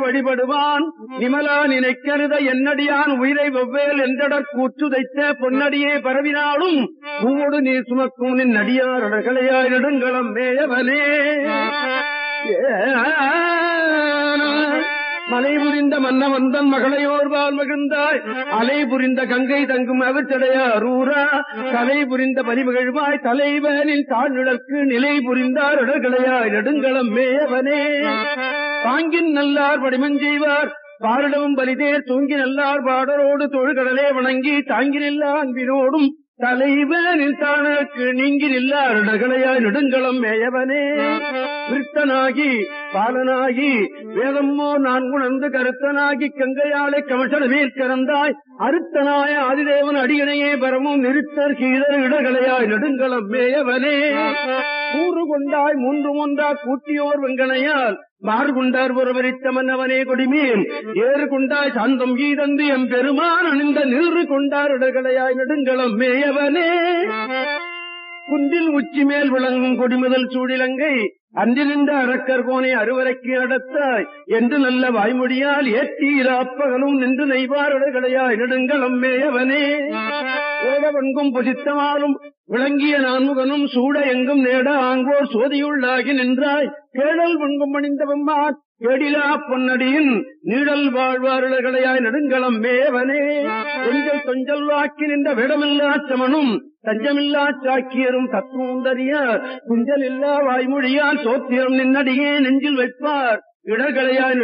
வழிபடுவான் நிமலா நினைக்கருத என்னடியான் உயிரை வெவ்வேல் என்றடற் கூற்றுதைத்த பொன்னடியே பரவினாலும் பூவோடு நீ சுமக்கும் நின் நடியாரடர்களையாய் நெடுங்களம் மேயவனே மலை புரிந்த மன்னவந்தன் மகளையோர்வால் மகிழ்ந்தாய் அலை புரிந்த கங்கை தங்கும் அவற்றடையாரூரா தலை புரிந்த பரிமகிழ்வாய் தலைவனின் தாழ்நிழற்கு நிலை புரிந்தார் இடர்களையாய் நெடுங்களம் மேயவனே பாங்கின் நல்லார் படிமஞ்செய்வார் பாரிடமும் பலிதேர் தூங்கி நல்லார் பாடரோடு தொழுகடலே வணங்கி தாங்கி நில்லா அன்பினோடும் தலைவனின் தானக்கு நீங்கி நில்லார் இடர்களையாய் நெடுங்களம் மேயவனே விருத்தனாகி பாலனாகி வேதம்மோ நான் உணர்ந்து கருத்தனாகி கங்கையாலை கமஷன மேற்கறந்தாய் அருத்தனாய ஆதிதேவன் அடியணையே பரமும் நிறுத்தர் கீழர் இடகளையாய் நெடுங்களம் மேயவனே கூறு கொண்டாய் மூன்று ஒன்றா கூட்டியோர் வெங்கனையால் மாறு கொண்டார் ஒருவரித்த மன்னவனே கொடிமேல் ஏறு கொண்டாய் சாந்தம் ஈதந்து எம் பெருமான் அணிந்த நின்று கொண்டார் இடகளையாய் நெடுங்களம் மேயவனே குன்றில் உச்சி மேல் விளங்கும் கொடிமுதல் சூடிலங்கை அன்று நின்ற அரக்கர் கோனை அறுவரைக்கு நடத்தாய் என்று நல்ல வாய்மொழியால் ஏற்றீராப்பகலும் நின்று நெய்வாரடைகளையாய் நெடுங்களம் மேயவனே ஓடவன்கும் புசித்தமாலும் விளங்கிய நான்முகனும் சூட எங்கும் நேட ஆங்கோர் சோதியுள்ளாகி நின்றாய் கேடல் வன்கும் மணிந்தவம்மான் கேடிலா பொன்னடியின் நீடல் வாழ்வாருளையாய் நெடுங்களம் மேவனே கொஞ்சல் கொஞ்சல் வாக்கி நின்ற விடமில்லா சமனும் தஞ்சமில்லா சாக்கியரும் தத்துவந்தறிய குஞ்சல் இல்லா வாய்மொழியால் சோத்திரம் நின்னடியே நெஞ்சில் வைப்பார் இடர்களையாய்